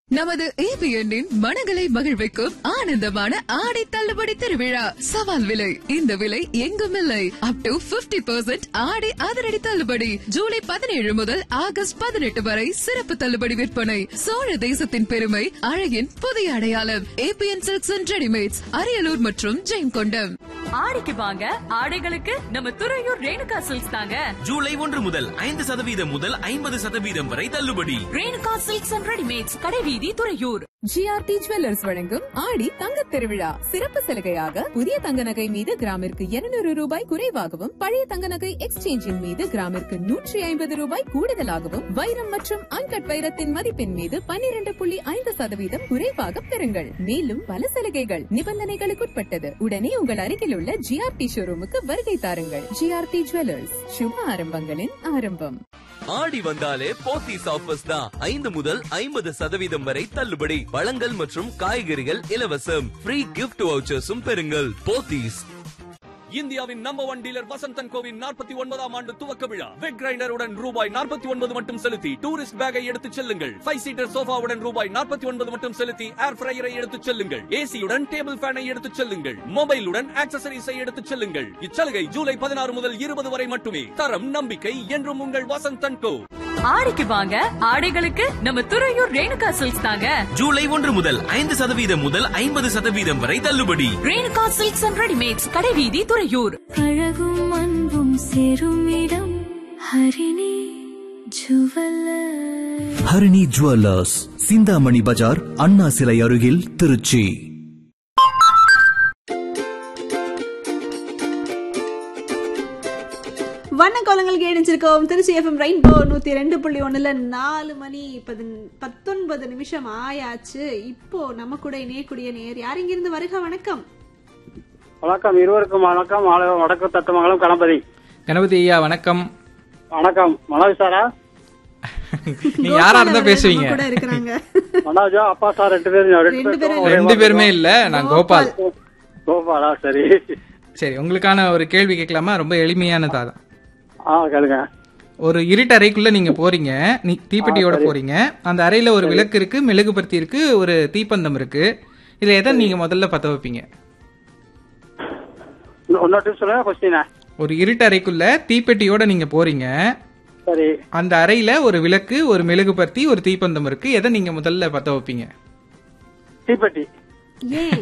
நமது ஏபிஎன்னின் மனங்களை மகிழ்விக்கும் ஆனந்தமான ஆடை தள்ளுபடி திருவிழா சவால் விலை இந்த விலை எங்கும் இல்லை அப் டு 50% பர்சன்ட் ஆடை அதிரடி தள்ளுபடி ஜூலை பதினேழு முதல் ஆகஸ்ட் பதினெட்டு வரை சிறப்பு தள்ளுபடி விற்பனை சோழ தேசத்தின் பெருமை அழகின் புதிய அடையாளம் A B N silks and readymades Ariyalur மற்றும் ஜெயங்கொண்டம் ஆடிக்கு வாங்க ஆடைகளுக்கு நம்ம துறையூர் ரேணுகா சில்க்ஸ் தாங்க ஜூலை ஒன்று முதல் ஐந்து சதவீதம் முதல் ஐம்பது சதவீதம் வரை தள்ளுபடி ரேணுகா சில்க்ஸ் அண்ட் ரெடிமேட்ஸ் கடைவீதி துறையூர் ஜிஆர்டி ஜுவல்லர்ஸ் வழங்கும் ஆடி தங்கத் திருவிழா சிறப்பு சலுகையாக புதிய தங்க நகை மீது கிராமிற்கு 200 ரூபாய் குறைவாகவும் பழைய தங்க நகை எக்ஸ்சேஞ்சின் மீது கிராமிற்கு நூற்றி ஐம்பது ரூபாய் கூடுதலாகவும் வைரம் மற்றும் அன்கட் வைரத்தின் மதிப்பின் மீது 12.5% புள்ளி ஐந்து சதவீதம் குறைவாக பெறுங்கள் மேலும் பல சலுகைகள் நிபந்தனைகளுக்குட்பட்டது உடனே உங்கள் அருகில் உள்ள ஜிஆர்டி ஷோரூமுக்கு வருகை தாருங்கள் ஜிஆர்டி ஜுவல்லர்ஸ் சுப ஆரம்பங்களின் ஆரம்பம் ஆடி வந்தாலே போத்தீஸ் ஆஃபர்ஸ் தான் ஐந்து முதல் ஐம்பது சதவீதம் வரை தள்ளுபடி பழங்கள் மற்றும் காய்கறிகள் இலவசம் ஃப்ரீ கிஃப்ட் வவுச்சர்ஸும் பெறுங்கள் போத்தீஸ் இந்தியாவின் நம்பர் ஒன் டீலர் வசந்தன் கோவின் நாற்பத்தி ஒன்பதாம் ஆண்டு துவக்க விழா வெக் கிரைண்டருடன் ரூபாய் நாற்பத்தி ஒன்பது மட்டும் செலுத்தி டூரிஸ்ட் பேக்கை எடுத்துச் செல்லுங்கள் ஃபைவ் சீட்டர் சோஃபாவுடன் ரூபாய் நாற்பத்தி ஒன்பது மட்டும் செலுத்தி ஏர் ஃப்ரையரை எடுத்துச் செல்லுங்கள் ஏசியுடன் டேபிள் ஃபேனை எடுத்துச் செல்லுங்கள் மொபைலுடன் ஆக்சசரிஸை எடுத்துச் செல்லுங்கள் இச்சலுகை ஜூலை பதினாறு முதல் இருபது வரை மட்டுமே தரம் நம்பிக்கை என்றும் உங்கள் வசந்தன் கோ ஆடிக்கு வாங்க ஆடைகளுக்கு நம்ம துறையூர் ரேணுகா சில்க்ஸ் தாங்க ஜூலை ஒன்று முதல் ஐந்து சதவீதம் முதல் ஐம்பது சதவீதம் வரை தள்ளுபடி ரேணுகா சில்க்ஸ் அண்ட் ரெடிமேட்ஸ் கடைவீதி துறையூர் அழகும் அன்பும் சேரும் இடம் ஹரிணி ஜுவல்லர் ஹரிணி ஜுவல்லர்ஸ் சிந்தாமணி பஜார் அண்ணா சிலை அருகில் திருச்சி வண்ண கோலங்களுக்கு இணைஞ்சிருக்கோம் திருச்சி எஃப்எம் ரெயின்போ நூத்தி ரெண்டு புள்ளி ஒண்ணுல நாலு மணி பதின்- பத்தொன்பது நிமிஷம் ஆயாச்சு இப்போ நம்ம கூட இணையக்கூடிய நேர் யார் இங்கிருந்து வருக வணக்கம் வணக்கம் இருவருக்கும் வணக்கம் மாலை வடக்கு தத்துவமங்கலம் கணபதி கணபதி ஐயா வணக்கம் வணக்கம் மனோஜ் சாரா நீங்க யாரா இருந்தா கோபால் பேசுவீங்க நம்ம கூட இருக்கிறாங்க மனோஜா அப்பா சார் ரெண்டு பேரும் ரெண்டு பேரும் ஒரே ரெண்டு மாதிரி பேருமே இல்ல நான் கோபால் கோபாலா சரி சரி உங்களுக்கான ஒரு கேள்வி கேட்கலாமா ரொம்ப எளிமையானதா தான் ஆ கேளுங்க ஒரு இருட்டறைக்குள்ள நீங்க போறீங்க நீ தீப்பெட்டியோட போறீங்க அந்த அறையில ஒரு விளக்கு இருக்கு மெழுகுபர்த்தி இருக்கு ஒரு தீப்பந்தம் இருக்கு இதுல எதை நீங்க முதல்ல பத்த வைப்பீங்க இன்னொரு டைம் சொல்லுங்க கொஸ்டினா ஒரு இருட்டறைக்குள்ள தீப்பெட்டியோட நீங்க போறீங்க சரி அந்த அறையில ஒரு விளக்கு ஒரு மெழுகுபர்த்தி ஒரு தீப்பந்தம் இருக்கு எதை நீங்க முதல்ல பத்த வைப்பீங்க தீப்பெட்டி ஏன்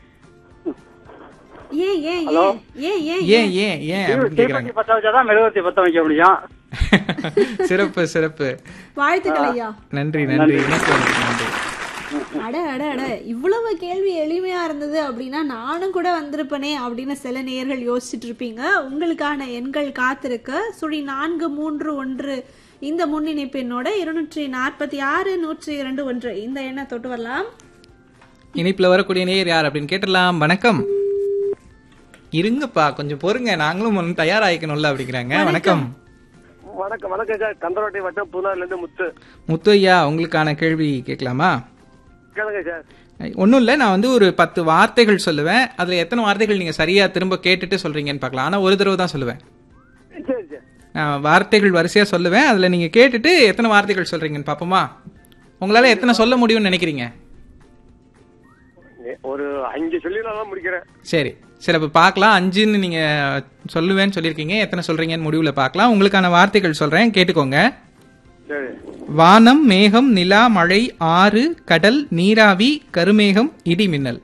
ஏன் ஏன் ஹலோ? ஏன் ஏன் ஏன் ஏன் ஏன் ஏன் அப்படின்னு கேக்குறாங்க தீப்பெட்டி பத்த வச்சாதான் மெழுகுவர்த்தி பத்த வைக்க முடியும் சிறப்பு சிறப்பு வாழ்த்துக்கள் ஐயா நன்றி நன்றி இணைப்பு நன்றி அட அட அட இவ்வளவு கேள்வி எளிமையா இருந்தது அப்படின்னா நானும் கூட வந்திருப்பனே அப்படின்னு சில நேர்கள் யோசிச்சுட்டு இருப்பீங்க உங்களுக்கான எண்கள் காத்திருக்கு சுழி நான்கு மூன்று ஒன்று இந்த முன்னிணைப்பு எண்ணோட இருநூற்றி நாற்பத்தி ஆறு நூற்றி இரண்டு ஒன்று இந்த எண்ணை தொட்டு வரலாம் இணைப்புல வரக்கூடிய நேயர் யார் அப்படின்னு கேட்டலாம் வணக்கம் இருங்கப்பா கொஞ்சம் பொறுங்க நாங்களும் ஒன்னும் தயாராகிக்கணும்ல அப்படிங்கிறாங்க வணக்கம் வணக்கம் வணக்கம் சார் கந்தரோட்டை வட்டம் புதுநாள்ல இருந்து முத்து முத்து ஐயா உங்களுக்கான கேள்வி கேட்கலாமா கேளுங்க சார் ஒன்றும் இல்லை நான் வந்து ஒரு பத்து வார்த்தைகள் சொல்லுவேன் அதில் எத்தனை வார்த்தைகள் நீங்கள் சரியாக திரும்ப கேட்டுட்டு சொல்கிறீங்கன்னு பார்க்கலாம் ஆனால் ஒரு தடவை தான் சொல்லுவேன் சரி சார் நான் வார்த்தைகள் வரிசையாக சொல்லுவேன் அதில் நீங்கள் கேட்டுட்டு எத்தனை வார்த்தைகள் சொல்கிறீங்கன்னு பார்ப்போமா உங்களால் எத்தனை சொல்ல முடியும்னு நினைக்கிறீங்க ஒரு அஞ்சு சொல்லிடலாம் முடிக்கிறேன் சரி சரி அப்போ பார்க்கலாம் அஞ்சுன்னு நீங்கள் சொல்லுவேன்னு சொல்லியிருக்கீங்க எத்தனை சொல்கிறீங்கன்னு முடிவில் பார்க்கலாம் உங்களுக்கான வார்த்தைகள் சொல்கிறேன் கேட்டுக்கோங்க சரி வானம் மேகம் நிலா மழை ஆறு கடல் நீராவி கருமேகம் இடி மின்னல்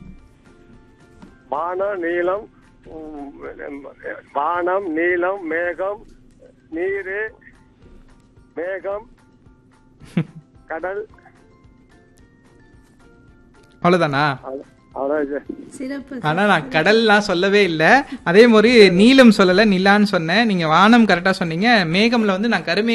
வானம் நீளம் உம், வானம் நீளம் மேகம் நீரு மேகம் கடல் அவ்வளோதானா அவ்வளோதான் சார் சிறப்பு ஆனா நான் கடல்லாம் சொல்லவே இல்ல அதே மாதிரி நீலம் சொல்லல நிலான்னு சொன்னேன் நீங்க வானம் கரெக்டா சொன்னீங்க மேகம்ல வந்து நான் கருமே